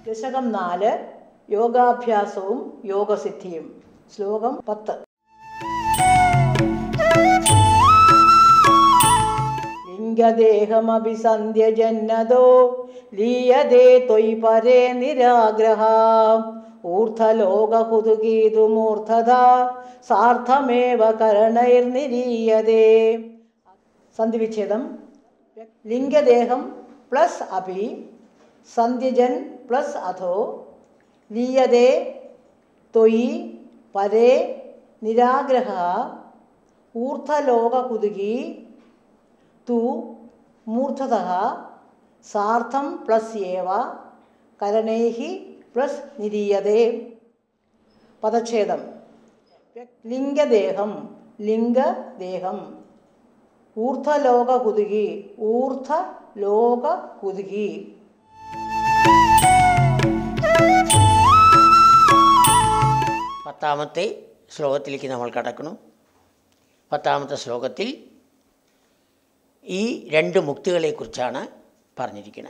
ദശകം നാല് യോഗാഭ്യാസവും യോഗസിദ്ധിയും ശ്ലോകം പത്ത് ലിംഗദേഹമഭിസന്ധ്യജന്നതോ ലീയതേ ത്വയി പരേ നിരാഗ്രഹ ഊർധലോകഹുതുകീതുമൂർധത സാർത്ഥമേവ കരണൈർനിരീയതേ സന്ധിവിച്ഛേദം ലിംഗദേഹം പ്ലസ് അഭി സന്ധ്യജൻ പ്ലസ് അധോ ലീയതേ ത്വയി പരേ നിരാഗ്രഹ ഊർധലോകകുതുകി തു മൂർധത സാർത്ഥം പ്ലസ് ഏവ കരണൈः പ്ലസ് നിരീയതേ പദച്ഛേദം ലിംഗദേഹം ലിംഗദേഹം ഊർധലോകകുതുകി ഊർധലോകകുതുകി പത്താമത്തെ ശ്ലോകത്തിലേക്ക് നമ്മൾ കടക്കണം പത്താമത്തെ ശ്ലോകത്തിൽ ഈ രണ്ട് മുക്തികളെക്കുറിച്ചാണ് പറഞ്ഞിരിക്കുന്നത്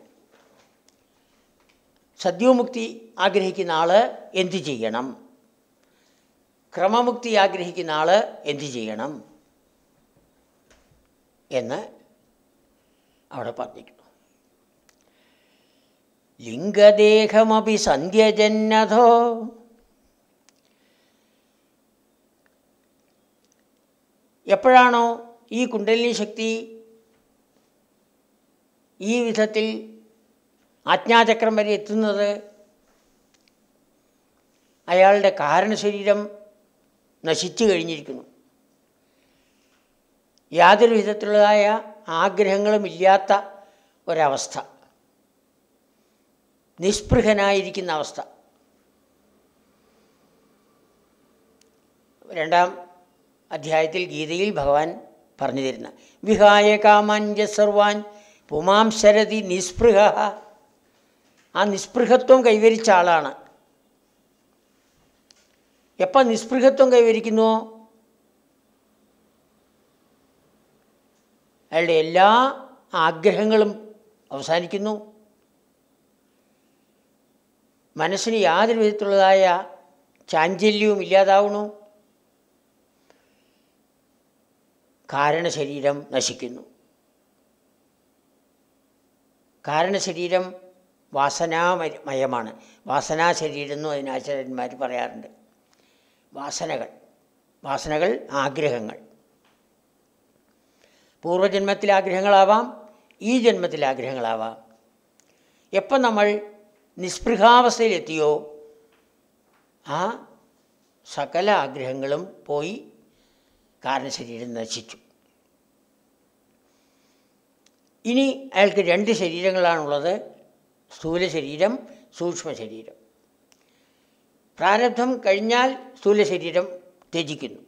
സദ്യോമുക്തി ആഗ്രഹിക്കുന്ന ആൾ എന്തു ചെയ്യണം ക്രമമുക്തി ആഗ്രഹിക്കുന്ന ആൾ എന്തു ചെയ്യണം എന്ന് അവിടെ പറഞ്ഞിരിക്കുന്നു ലിംഗദേഹമപി സന്ധ്യജന്നഥോ എപ്പോഴാണോ ഈ കുണ്ടലിനി ശക്തി ഈ വിധത്തിൽ ആജ്ഞാചക്രം വരെ എത്തുന്നത് അയാളുടെ കാരണശരീരം നശിച്ചു കഴിഞ്ഞിരിക്കുന്നു യാതൊരു വിധത്തിലുള്ളതായ ആഗ്രഹങ്ങളും ഇല്ലാത്ത ഒരവസ്ഥ നിസ്പൃഹനായിരിക്കുന്ന അവസ്ഥ രണ്ടാം അധ്യായത്തിൽ ഗീതയിൽ ഭഗവാൻ പറഞ്ഞു തരുന്ന വിഹായ കാമാഞ്ച സർവാൻ പുമാം ശരതി നിസ്പൃഹ ആ നിസ്പൃഹത്വം കൈവരിച്ച ആളാണ് എപ്പോൾ നിസ്പൃഹത്വം കൈവരിക്കുന്നുവോ അയാളുടെ എല്ലാ ആഗ്രഹങ്ങളും അവസാനിക്കുന്നു മനസ്സിന് യാതൊരു വിധത്തിലുള്ളതായ ചാഞ്ചല്യവും ഇല്ലാതാവണു കാരണശരീരം നശിക്കുന്നു കാരണശരീരം വാസനാമയമാണ് വാസനാശരീരം എന്നും അതിനാചാര്യന്മാർ പറയാറുണ്ട് വാസനകൾ വാസനകൾ ആഗ്രഹങ്ങൾ പൂർവ്വജന്മത്തിലെ ആഗ്രഹങ്ങളാവാം ഈ ജന്മത്തിലെ ആഗ്രഹങ്ങളാവാം എപ്പം നമ്മൾ നിസ്പൃഹാവസ്ഥയിലെത്തിയോ ആ സകല ആഗ്രഹങ്ങളും പോയി കാരണശരീരം നശിച്ചു ഇനി അയാൾക്ക് രണ്ട് ശരീരങ്ങളാണുള്ളത് സ്ഥൂല ശരീരം സൂക്ഷ്മ ശരീരം പ്രാരബ്ധം കഴിഞ്ഞാൽ സ്ഥൂല ശരീരം ത്യജിക്കുന്നു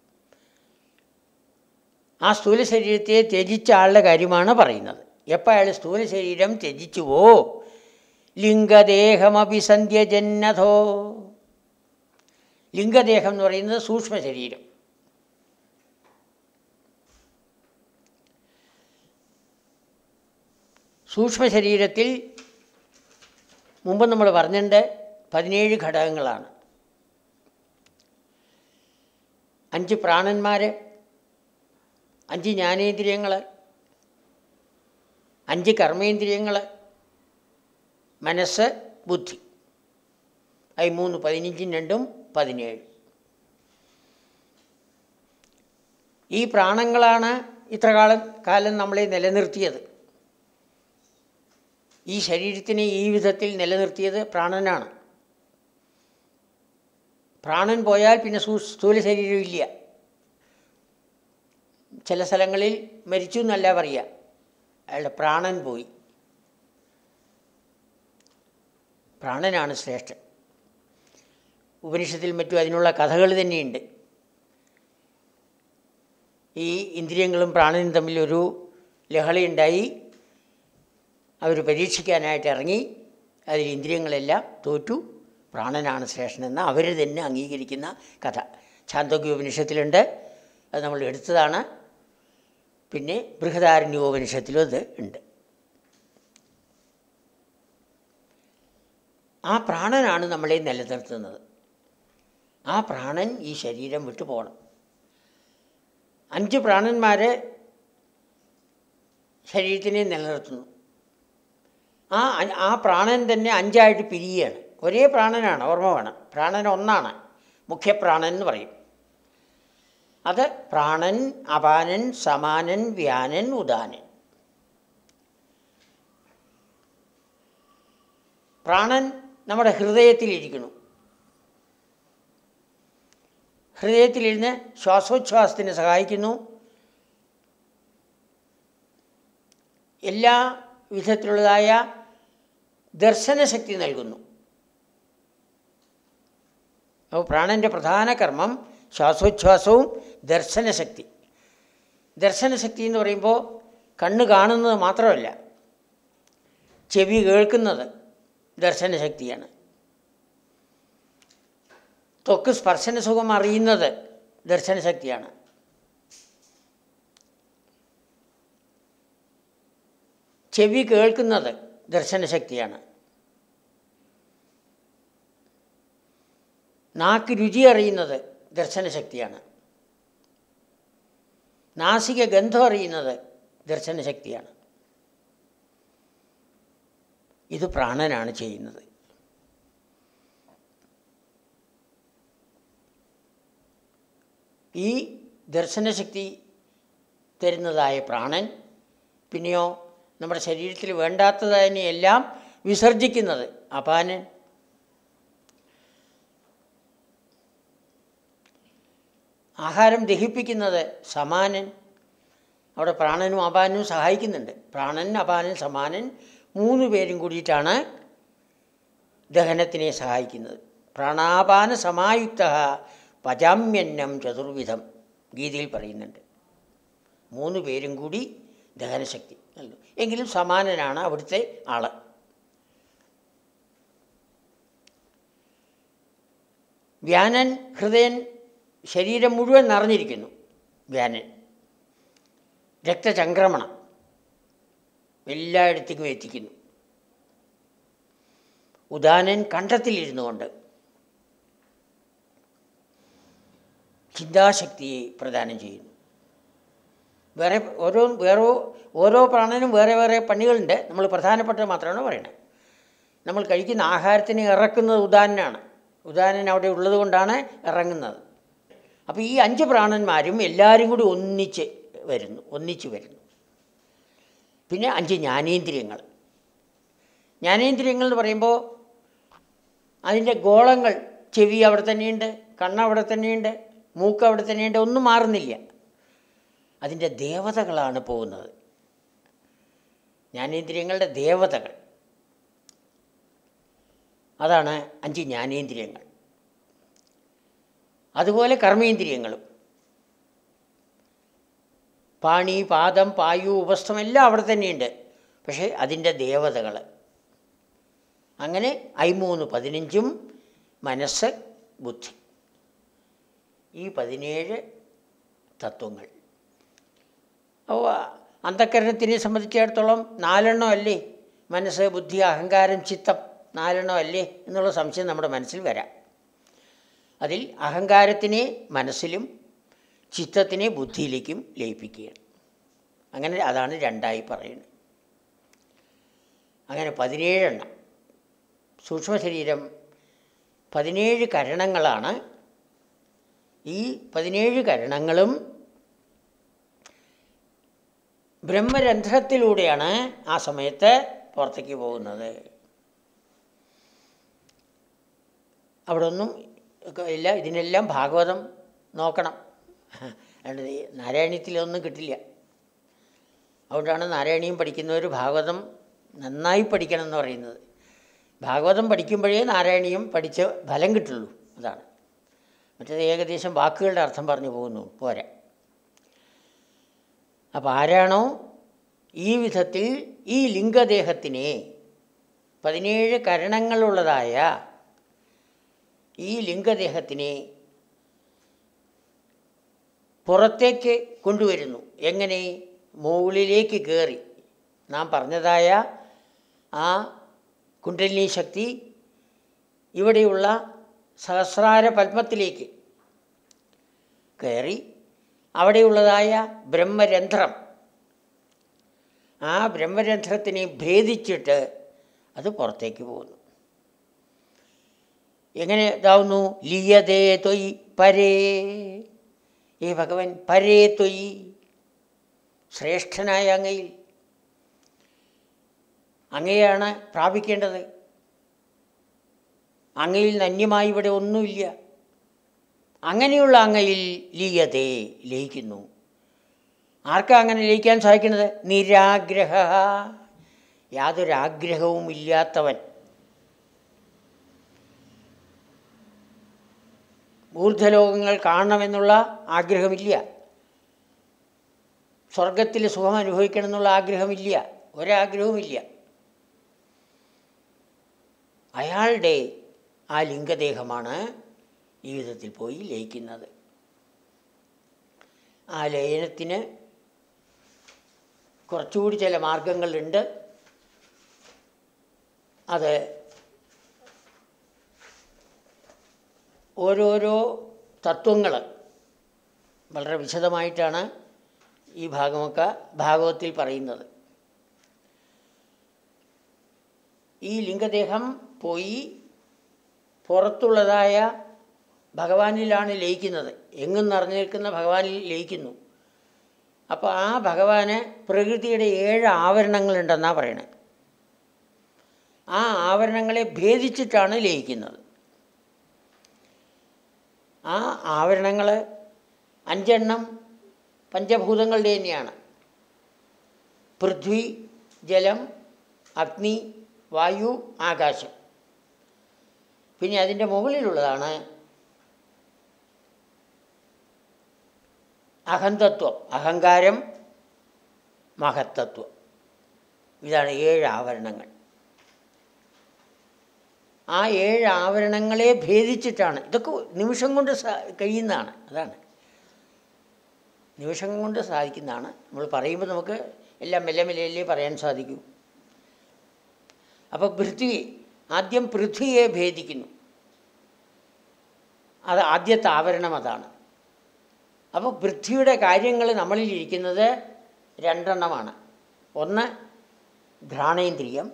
ആ സ്ഥൂല ശരീരത്തെ ത്യജിച്ച ആളുടെ കാര്യമാണ് പറയുന്നത് എപ്പോൾ അയാൾ സ്ഥൂല ശരീരം ത്യജിച്ചുവോ ലിംഗദേഹമഭിസന്ധ്യജന്നഥോ ലിംഗദേഹം എന്ന് പറയുന്നത് സൂക്ഷ്മ ശരീരം സൂക്ഷ്മ ശരീരത്തിൽ മുമ്പ് നമ്മൾ പറഞ്ഞിട്ടുണ്ട് പതിനേഴ് ഘടകങ്ങളാണ് അഞ്ച് പ്രാണന്മാർ അഞ്ച് ജ്ഞാനേന്ദ്രിയങ്ങൾ അഞ്ച് കർമ്മേന്ദ്രിയങ്ങൾ മനസ്സ് ബുദ്ധി അത് മൂന്ന് പതിനഞ്ചും രണ്ടും പതിനേഴ് ഈ പ്രാണങ്ങളാണ് ഇത്ര കാലം കാലം നമ്മളെ നിലനിർത്തിയത് ഈ ശരീരത്തിനെ ഈ വിധത്തിൽ നിലനിർത്തിയത് പ്രാണനാണ് പ്രാണൻ പോയാൽ പിന്നെ സൂ സ്ഥൂല ശരീരം ഇല്ല ചില സ്ഥലങ്ങളിൽ മരിച്ചു എന്നല്ല പറയുക അയാളുടെ പ്രാണൻ പോയി പ്രാണനാണ് ശ്രേഷ്ഠൻ ഉപനിഷത്തിൽ മറ്റും അതിനുള്ള കഥകൾ തന്നെയുണ്ട് ഈ ഇന്ദ്രിയങ്ങളും പ്രാണനും തമ്മിൽ ഒരു ലഹളയുണ്ടായി അവർ പരീക്ഷിക്കാനായിട്ട് ഇറങ്ങി അതിൽ ഇന്ദ്രിയങ്ങളെല്ലാം തോറ്റു പ്രാണനാണ് ശ്രേഷ്ഠനെന്ന് അവർ തന്നെ അംഗീകരിക്കുന്ന കഥ ഛാന്തോഗ്യോപനിഷത്തിലുണ്ട് അത് നമ്മൾ എടുത്തതാണ് പിന്നെ ബൃഹദാരണ്യോപനിഷത്തിലും അത് ഉണ്ട് ആ പ്രാണനാണ് നമ്മളെ നിലനിർത്തുന്നത് ആ പ്രാണൻ ഈ ശരീരം വിട്ടു പോകണം അഞ്ച് പ്രാണന്മാർ ശരീരത്തിനെ നിലനിർത്തുന്നു ആ അ- ആ പ്രാണൻ തന്നെ അഞ്ചായിട്ട് പിരിയുകയാണ് ഒരേ പ്രാണനാണ് ഓർമ്മ വേണം പ്രാണൻ ഒന്നാണ് മുഖ്യപ്രാണൻ എന്ന് പറയും അത് പ്രാണൻ അപാനൻ സമാനൻ വ്യാനൻ ഉദാനൻ പ്രാണൻ നമ്മുടെ ഹൃദയത്തിലിരിക്കുന്നു ഹൃദയത്തിലിരുന്ന് ശ്വാസോച്ഛ്വാസത്തിന് സഹായിക്കുന്നു എല്ലാ വിധത്തിലുള്ളതായ ദർശനശക്തി നൽകുന്നു അപ്പോൾ പ്രാണൻ്റെ പ്രധാന കർമ്മം ശ്വാസോച്ഛ്വാസവും ദർശനശക്തി ദർശനശക്തി എന്ന് പറയുമ്പോൾ കണ്ണ് കാണുന്നത് മാത്രമല്ല ചെവി കേൾക്കുന്നത് ദർശനശക്തിയാണ് ത്വക്ക് സ്പർശന സുഖം അറിയുന്നത് ദർശനശക്തിയാണ് ചെവി കേൾക്കുന്നത് ദർശനശക്തിയാണ് നാക്ക് രുചി അറിയുന്നത് ദർശനശക്തിയാണ് നാസിക ഗന്ധം അറിയുന്നത് ദർശനശക്തിയാണ് ഇത് പ്രാണനാണ് ചെയ്യുന്നത് ഈ ദർശനശക്തി തരുന്നതായ പ്രാണൻ പിന്നെയോ നമ്മുടെ ശരീരത്തിൽ വേണ്ടാത്തതിനെയെല്ലാം വിസർജിക്കുന്നത് അപാനൻ ആഹാരം ദഹിപ്പിക്കുന്നത് സമാനൻ അവിടെ പ്രാണനും അപാനനും സഹായിക്കുന്നുണ്ട് പ്രാണൻ അപാനൻ സമാനൻ മൂന്ന് പേരും കൂടിയിട്ടാണ് ദഹനത്തിനെ സഹായിക്കുന്നത് പ്രാണാപാന സമായുക്ത പചാമ്യന്നം ചതുർവിധം ഗീതയിൽ പറയുന്നുണ്ട് മൂന്ന് പേരും കൂടി ദഹനശക്തി നൽകും എങ്കിലും സമാനനാണ് അവിടുത്തെ ആള് വ്യാനൻ ഹൃദയൻ ശരീരം മുഴുവൻ നിറഞ്ഞിരിക്കുന്നു വ്യാനൻ രക്തചംക്രമണം എല്ലായിടത്തേക്കും എത്തിക്കുന്നു ഉദാനൻ കണ്ഠത്തിലിരുന്നു കൊണ്ട് ചിന്താശക്തിയെ പ്രദാനം ചെയ്യുന്നു വേറെ ഓരോ വേറെ ഓരോ പ്രാണനും വേറെ വേറെ പണികളുണ്ട് നമ്മൾ പ്രധാനപ്പെട്ടത് മാത്രമാണ് പറയുന്നത് നമ്മൾ കഴിക്കുന്ന ആഹാരത്തിന് ഇറക്കുന്നത് ഉദാഹരണമാണ് ഉദാഹരണൻ അവിടെ ഉള്ളത് കൊണ്ടാണ് ഇറങ്ങുന്നത് അപ്പോൾ ഈ അഞ്ച് പ്രാണന്മാരും എല്ലാവരും കൂടി ഒന്നിച്ച് വരുന്നു ഒന്നിച്ച് വരുന്നു പിന്നെ അഞ്ച് ജ്ഞാനേന്ദ്രിയങ്ങൾ ജ്ഞാനേന്ദ്രിയങ്ങൾ എന്ന് പറയുമ്പോൾ അതിൻ്റെ ഗോളങ്ങൾ ചെവി അവിടെ തന്നെയുണ്ട് കണ്ണ് അവിടെ തന്നെയുണ്ട് മൂക്ക് അവിടെ തന്നെയുണ്ട് ഒന്നും മാറുന്നില്ല അതിൻ്റെ ദേവതകളാണ് പോകുന്നത് ജ്ഞാനേന്ദ്രിയങ്ങളുടെ ദേവതകൾ അതാണ് അഞ്ച് ജ്ഞാനേന്ദ്രിയങ്ങൾ അതുപോലെ കർമ്മേന്ദ്രിയങ്ങളും പാണി പാദം പായു ഉപസ്ഥം എല്ലാം അവിടെ തന്നെയുണ്ട് പക്ഷേ അതിൻ്റെ ദേവതകൾ അങ്ങനെ ഐമൂന്ന് പതിനഞ്ചും മനസ്സ് ബുദ്ധി ഈ പതിനേഴ് തത്വങ്ങൾ അപ്പോൾ അന്ധക്കരണത്തിനെ സംബന്ധിച്ചിടത്തോളം നാലെണ്ണം അല്ലേ മനസ്സ് ബുദ്ധി അഹങ്കാരം ചിത്തം നാലെണ്ണം അല്ലേ എന്നുള്ള സംശയം നമ്മുടെ മനസ്സിൽ വരാം അതിൽ അഹങ്കാരത്തിനെ മനസ്സിലും ചിത്തത്തിനെ ബുദ്ധിയിലേക്കും ലയിപ്പിക്കുകയാണ് അങ്ങനെ അതാണ് രണ്ടായി പറയുന്നത് അങ്ങനെ പതിനേഴെണ്ണം സൂക്ഷ്മ ശരീരം പതിനേഴ് കരണങ്ങളാണ് ഈ പതിനേഴ് കരണങ്ങളും ബ്രഹ്മരന്ധ്രത്തിലൂടെയാണ് ആ സമയത്ത് പുറത്തേക്ക് പോകുന്നത് അവിടെ ഒന്നും ഇല്ല ഇതിനെല്ലാം ഭാഗവതം നോക്കണം അല്ലാണ്ട് ഈ നാരായണീയത്തിലൊന്നും കിട്ടില്ല അതുകൊണ്ടാണ് നാരായണീയം പഠിക്കുന്നവർ ഭാഗവതം നന്നായി പഠിക്കണം എന്ന് പറയുന്നത് ഭാഗവതം പഠിക്കുമ്പോഴേ നാരായണീയം പഠിച്ച് ഫലം കിട്ടുള്ളൂ അതാണ് മറ്റേത് ഏകദേശം വാക്കുകളുടെ അർത്ഥം പറഞ്ഞു പോകുന്നു പോരാ അപ്പോൾ ആരാണോ ഈ വിധത്തിൽ ഈ ലിംഗദേഹത്തിനെ പതിനേഴ് കരണങ്ങളുള്ളതായ ഈ ലിംഗദേഹത്തിനെ പുറത്തേക്ക് കൊണ്ടുവരുന്നു എങ്ങനെ മുകളിലേക്ക് കയറി നാം പറഞ്ഞതായ ആ കുണ്ടലിനി ശക്തി ഇവിടെയുള്ള സഹസ്രാര പത്മത്തിലേക്ക് കയറി അവിടെയുള്ളതായ ബ്രഹ്മരന്ധ്രം ആ ബ്രഹ്മരന്ധ്രത്തിനെ ഭേദിച്ചിട്ട് അത് പുറത്തേക്ക് പോകുന്നു എങ്ങനെ ഇതാവുന്നു ലിയതേ തൊയ് പരേ ഈ ഭഗവൻ പരേ തൊയ് ശ്രേഷ്ഠനായ അങ്ങയിൽ അങ്ങയാണ് പ്രാപിക്കേണ്ടത് അങ്ങയിൽ നന്യമായി ഇവിടെ ഒന്നുമില്ല അങ്ങനെയുള്ള അങ്ങയിൽ ലീയതേ ലയിക്കുന്നു ആർക്കാ അങ്ങനെ ലയിക്കാൻ സാധിക്കുന്നത് നിരാഗ്രഹ യാതൊരാഗ്രഹവും ഇല്ലാത്തവൻ ഊർധ്വലോകങ്ങൾ കാണണമെന്നുള്ള ആഗ്രഹമില്ല സ്വർഗത്തിൽ സുഖം അനുഭവിക്കണം എന്നുള്ള ആഗ്രഹമില്ല ഒരാഗ്രഹവുമില്ല അയാളുടെ ആ ലിംഗദേഹമാണ് ഈ വിധത്തിൽ പോയി ലയിക്കുന്നത് ആ ലയനത്തിന് കുറച്ചുകൂടി ചില മാർഗങ്ങളുണ്ട് അത് ഓരോരോ തത്വങ്ങൾ വളരെ വിശദമായിട്ടാണ് ഈ ഭാഗമൊക്കെ ഭാഗവത്തിൽ പറയുന്നത് ഈ ലിംഗദേഹം പോയി പുറത്തുള്ളതായ ഭഗവാനിലാണ് ലയിക്കുന്നത് എങ്ങും നിറഞ്ഞു നിൽക്കുന്ന ഭഗവാനിൽ ലയിക്കുന്നു അപ്പോൾ ആ ഭഗവാന് പ്രകൃതിയുടെ ഏഴ് ആവരണങ്ങളുണ്ടെന്നാണ് പറയണത് ആ ആവരണങ്ങളെ ഭേദിച്ചിട്ടാണ് ലയിക്കുന്നത് ആ ആവരണങ്ങൾ അഞ്ചെണ്ണം പഞ്ചഭൂതങ്ങളുടെ തന്നെയാണ് പൃഥ്വി ജലം അഗ്നി വായു ആകാശം പിന്നെ അതിൻ്റെ മുകളിലുള്ളതാണ് അഹന്തത്വം അഹങ്കാരം മഹത്തത്വം ഇതാണ് ഏഴ് ആവരണങ്ങൾ ആ ഏഴ് ആവരണങ്ങളെ ഭേദിച്ചിട്ടാണ് ഇതൊക്കെ നിമിഷം കൊണ്ട് സാ കഴിയുന്നതാണ് അതാണ് നിമിഷം കൊണ്ട് സാധിക്കുന്നതാണ് നമ്മൾ പറയുമ്പോൾ നമുക്ക് എല്ലാം മെല്ലെ മെല്ലെ പറയാൻ സാധിക്കൂ അപ്പോൾ പൃഥ്വി ആദ്യം പൃഥ്വിയെ ഭേദിക്കുന്നു അത് ആദ്യത്തെ ആവരണം അതാണ് അപ്പോൾ പൃഥ്വിയുടെ കാര്യങ്ങൾ നമ്മളിൽ ഇരിക്കുന്നത് രണ്ടെണ്ണമാണ് ഒന്ന് ഘ്രാണേന്ദ്രിയം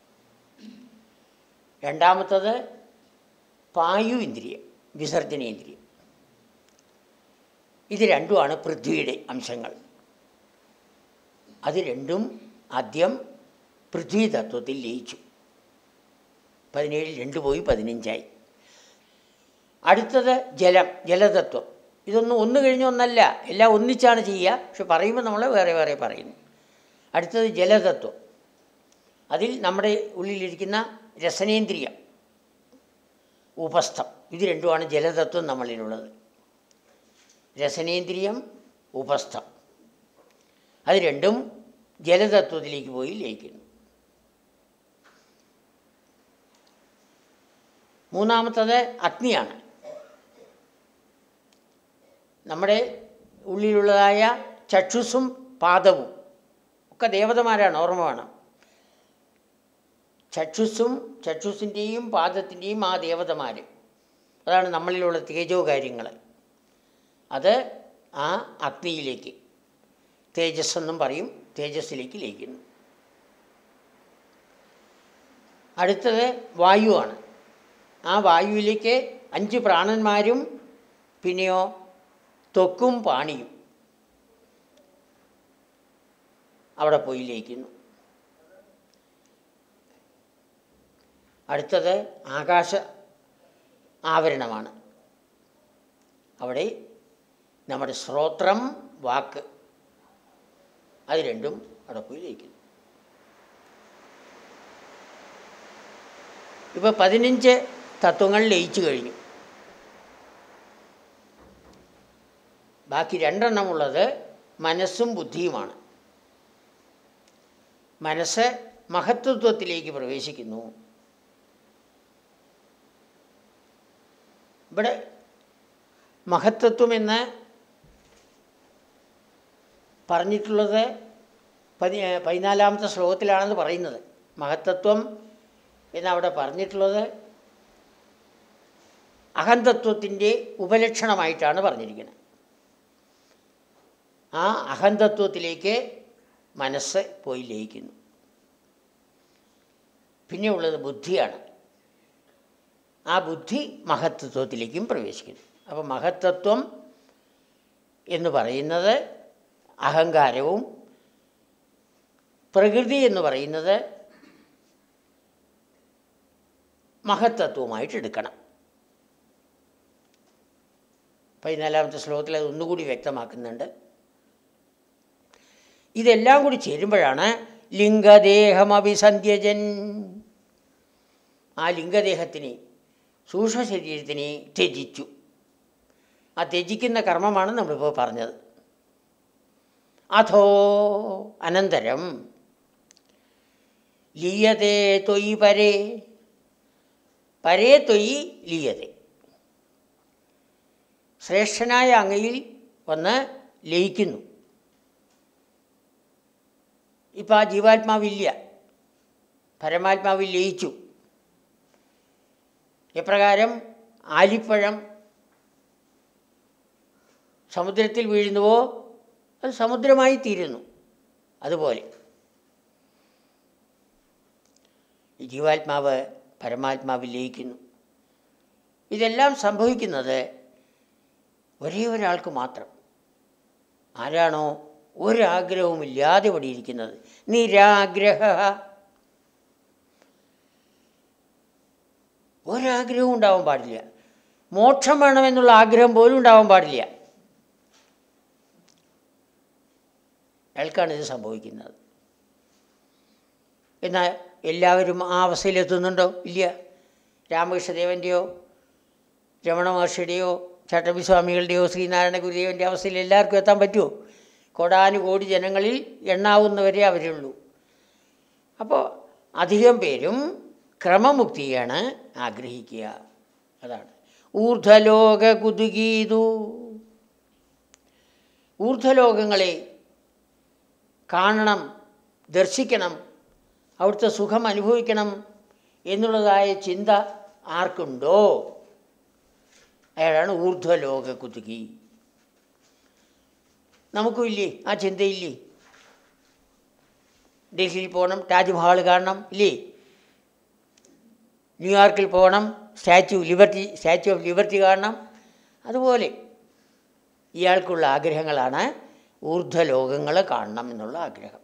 രണ്ടാമത്തത് പായു ഇന്ദ്രിയം വിസർജനേന്ദ്രിയം ഇത് രണ്ടുമാണ് പൃഥ്വിയുടെ അംശങ്ങൾ അത് രണ്ടും ആദ്യം പൃഥ്വി തത്വത്തിൽ ലയിച്ചു പതിനേഴിൽ രണ്ട് പോയി പതിനഞ്ചായി അടുത്തത് ജലം ജലതത്വം ഇതൊന്നും ഒന്ന് കഴിഞ്ഞ ഒന്നല്ല എല്ലാം ഒന്നിച്ചാണ് ചെയ്യുക പക്ഷെ പറയുമ്പോൾ നമ്മൾ വേറെ വേറെ പറയുന്നു അടുത്തത് ജലതത്വം അതിൽ നമ്മുടെ ഉള്ളിലിരിക്കുന്ന രസനേന്ദ്രിയം ഉപസ്ഥം ഇത് രണ്ടുമാണ് ജലതത്വം നമ്മളിലുള്ളത് രസനേന്ദ്രിയം ഉപസ്ഥം അത് രണ്ടും ജലതത്വത്തിലേക്ക് പോയി ലയിക്കുന്നു മൂന്നാമത്തത് അഗ്നിയാണ് നമ്മുടെ ഉള്ളിലുള്ളതായ ചക്ഷുസും പാദവും ഒക്കെ ദേവതമാരാണ് ഓർമ്മ വേണം ചക്ഷുസും ചക്ഷുസിൻ്റെയും പാദത്തിൻ്റെയും ആ ദേവതമാർ അതാണ് നമ്മളിലുള്ള തേജോ കാര്യങ്ങൾ അത് ആ അഗ്നിയിലേക്ക് തേജസ് എന്നും പറയും തേജസ്സിലേക്ക് ലയിക്കുന്നു അടുത്തത് വായുവാണ് ആ വായുവിലേക്ക് അഞ്ച് പ്രാണന്മാരും പിന്നെയോ ത്വക്കും പാണിയും അവിടെ പോയി ലയിക്കുന്നു അടുത്തത് ആകാശ ആവരണമാണ് അവിടെ നമ്മുടെ ശ്രോത്രം വാക്ക് അത് രണ്ടും അവിടെ പോയി ലയിക്കുന്നു ഇപ്പോൾ പതിനഞ്ച് തത്വങ്ങൾ ലയിച്ചു കഴിഞ്ഞു ബാക്കി രണ്ടെണ്ണമുള്ളത് മനസ്സും ബുദ്ധിയുമാണ് മനസ്സ് മഹത്വത്വത്തിലേക്ക് പ്രവേശിക്കുന്നു ഇവിടെ മഹത്തത്വം എന്ന് പറഞ്ഞിട്ടുള്ളത് പതി പതിനാലാമത്തെ ശ്ലോകത്തിലാണെന്ന് പറയുന്നത് മഹത്തത്വം എന്നവിടെ പറഞ്ഞിട്ടുള്ളത് അഹന്തത്വത്തിൻ്റെ ഉപലക്ഷണമായിട്ടാണ് പറഞ്ഞിരിക്കുന്നത് ആ അഹന്തത്വത്തിലേക്ക് മനസ്സ് പോയി ലയിക്കുന്നു പിന്നെ ഉള്ളത് ബുദ്ധിയാണ് ആ ബുദ്ധി മഹത്തത്വത്തിലേക്കും പ്രവേശിക്കുന്നു അപ്പോൾ മഹത്തത്വം എന്ന് പറയുന്നത് അഹങ്കാരവും പ്രകൃതി എന്ന് പറയുന്നത് മഹത്തത്വമായിട്ട് എടുക്കണം പതിനാലാമത്തെ ശ്ലോകത്തിൽ അത് ഒന്നുകൂടി വ്യക്തമാക്കുന്നുണ്ട് ഇതെല്ലാം കൂടി ചേരുമ്പോഴാണ് ലിംഗദേഹമഭിസന്ധ്യജൻ ആ ലിംഗദേഹത്തിനെ സൂക്ഷ്മ ശരീരത്തിനെ ത്യജിച്ചു ആ ത്യജിക്കുന്ന കർമ്മമാണ് നമ്മളിപ്പോൾ പറഞ്ഞത് അഥോ അനന്തരം ലീയതേ തൊയ് പരേ പരേ തൊയ് ലീയതേ ശ്രേഷ്ഠനായ അങ്ങയിൽ വന്ന് ലയിക്കുന്നു ഇപ്പം ആ ജീവാത്മാവില്ല പരമാത്മാവിൽ ലയിച്ചു എപ്രകാരം ആലിപ്പഴം സമുദ്രത്തിൽ വീഴുന്നുവോ അത് സമുദ്രമായി തീരുന്നു അതുപോലെ ഈ ജീവാത്മാവ് പരമാത്മാവിൽ ലയിക്കുന്നു ഇതെല്ലാം സംഭവിക്കുന്നത് ഒരേ ഒരാൾക്ക് മാത്രം ആരാണോ ഒരാഗ്രഹവുമില്ലാതെ ഇവിടെ ഇരിക്കുന്നത് നിരാഗ്രഹ ഒരാഗ്രഹവും ഉണ്ടാവാൻ പാടില്ല മോക്ഷം വേണമെന്നുള്ള ആഗ്രഹം പോലും ഉണ്ടാവാൻ പാടില്ല അയാൾക്കാണ് ഇത് സംഭവിക്കുന്നത് എന്നാൽ എല്ലാവരും ആ അവസ്ഥയിലെത്തുന്നുണ്ടോ ഇല്ല രാമകൃഷ്ണദേവൻ്റെയോ രമണ മഹർഷിയുടെയോ ചട്ടമ്പിസ്വാമികളുടെയോ ശ്രീനാരായണ ഗുരുദേവൻ്റെ അവസ്ഥയിൽ എല്ലാവർക്കും എത്താൻ പറ്റുമോ കോടാനുകോടി ജനങ്ങളിൽ എണ്ണാവുന്നവരെ അവരുള്ളൂ അപ്പോൾ അധികം പേരും ക്രമമുക്തിയാണ് ആഗ്രഹിക്കുക അതാണ് ഊർധ്വലോക കുതുകീതു ഊർധ്വലോകങ്ങളെ കാണണം ദർശിക്കണം അവിടുത്തെ സുഖം അനുഭവിക്കണം എന്നുള്ളതായ ചിന്ത ആർക്കുണ്ടോ അയാളാണ് ഊർധ്വലോക കുതുകി നമുക്കും ഇല്ലേ ആ ചിന്തയില്ലേ ഡൽഹിയിൽ പോകണം താജ്മഹൽ കാണണം ഇല്ലേ ന്യൂയോർക്കിൽ പോകണം statue liberty statue of liberty കാണണം അതുപോലെ ഇയാൾക്കുള്ള ആഗ്രഹങ്ങളാണ് ഊർധ്വലോകങ്ങൾ കാണണം എന്നുള്ള ആഗ്രഹം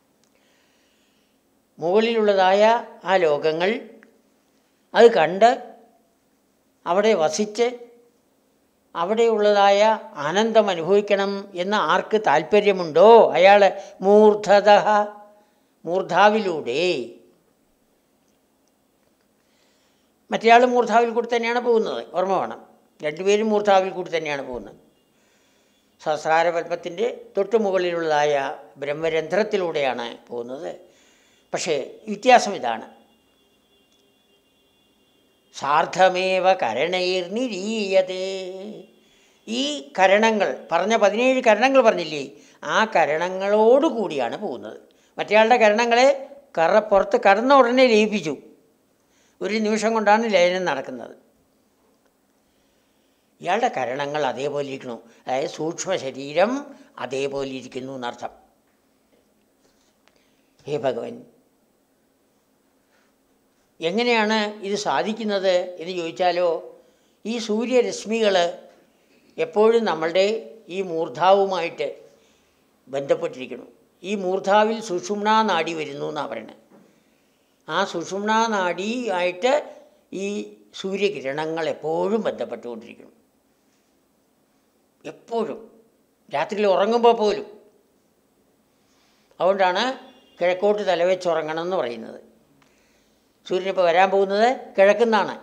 മുകളിലുള്ളതായ ആ ലോകങ്ങൾ അത് കണ്ട് അവിടെ വസിച്ച് അവിടെയുള്ളതായ ആനന്ദം അനുഭവിക്കണം എന്ന് ആർക്ക് താല്പര്യമുണ്ടോ അയാൾ മൂർധത മൂർധാവിലൂടെ മറ്റേയാൾ മൂർധാവിൽ കൂടി തന്നെയാണ് പോകുന്നത് ഓർമ്മ വേണം രണ്ടുപേരും മൂർധാവിൽ കൂടി തന്നെയാണ് പോകുന്നത് സഹസ്രാരപത്മത്തിൻ്റെ തൊട്ടു മുകളിലുള്ളതായ ബ്രഹ്മരന്ധ്രത്തിലൂടെയാണ് പോകുന്നത് പക്ഷേ വ്യത്യാസം ഇതാണ് സാർദ്ധമേവ കരണൈർനിരീയതേ ഈ കരണങ്ങൾ പറഞ്ഞ പതിനേഴ് കരണങ്ങൾ പറഞ്ഞില്ലേ ആ കരണങ്ങളോട് കൂടിയാണ് പോകുന്നത് മറ്റേയാളുടെ കരണങ്ങളെ കറ പുറത്ത് കടന്ന ഉടനെ ലയിപ്പിച്ചു ഒരു നിമിഷം കൊണ്ടാണ് ലയനം നടക്കുന്നത് ഇയാളുടെ കരണങ്ങൾ അതേപോലെ ഇരിക്കണു അതായത് സൂക്ഷ്മ ശരീരം അതേപോലെ ഇരിക്കുന്നു എന്നർത്ഥം ഹേ ഭഗവൻ എങ്ങനെയാണ് ഇത് സാധിക്കുന്നത് എന്ന് ചോദിച്ചാലോ ഈ സൂര്യരശ്മികൾ എപ്പോഴും നമ്മളുടെ ഈ മൂർധാവുമായിട്ട് ബന്ധപ്പെട്ടിരിക്കുന്നു ഈ മൂർധാവിൽ സുഷുമ്നാ നാഡി വരുന്നു എന്നാണ് പറയുന്നത് ആ സുഷുമ്നാ നാഡി ആയിട്ട് ഈ സൂര്യകിരണങ്ങൾ എപ്പോഴും ബന്ധപ്പെട്ടുകൊണ്ടിരിക്കുന്നു എപ്പോഴും രാത്രിയിൽ ഉറങ്ങുമ്പോൾ പോലും അതുകൊണ്ടാണ് കിഴക്കോട്ട് തലവെച്ചുറങ്ങണം എന്ന് പറയുന്നത് സൂര്യനിപ്പോൾ വരാൻ പോകുന്നത് കിഴക്കുന്നാണ്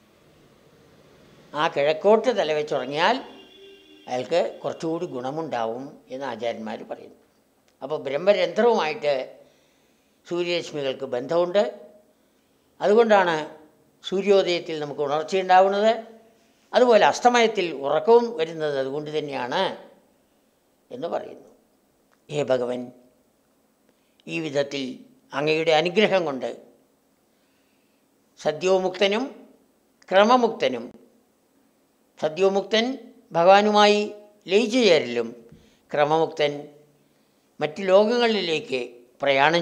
ആ കിഴക്കോട്ട് തലവെച്ചുറങ്ങിയാൽ അയാൾക്ക് കുറച്ചുകൂടി ഗുണമുണ്ടാവും എന്ന് ആചാര്യന്മാർ പറയുന്നു അപ്പോൾ ബ്രഹ്മരന്ധ്രവുമായിട്ട് സൂര്യരശ്മികൾക്ക് ബന്ധമുണ്ട് അതുകൊണ്ടാണ് സൂര്യോദയത്തിൽ നമുക്ക് ഉണർച്ചയുണ്ടാവുന്നത് അതുപോലെ അസ്തമയത്തിൽ ഉറക്കവും വരുന്നത് അതുകൊണ്ട് തന്നെയാണ് എന്ന് പറയുന്നു ഹേ ഭഗവൻ ഈ വിധത്തിൽ അങ്ങയുടെ അനുഗ്രഹം കൊണ്ട് സദ്യോമുക്തനും ക്രമമുക്തനും സദ്യോമുക്തൻ ഭഗവാനുമായി ലയിച്ചു ചേരലും ക്രമമുക്തൻ മറ്റ് ലോകങ്ങളിലേക്ക് പ്രയാണം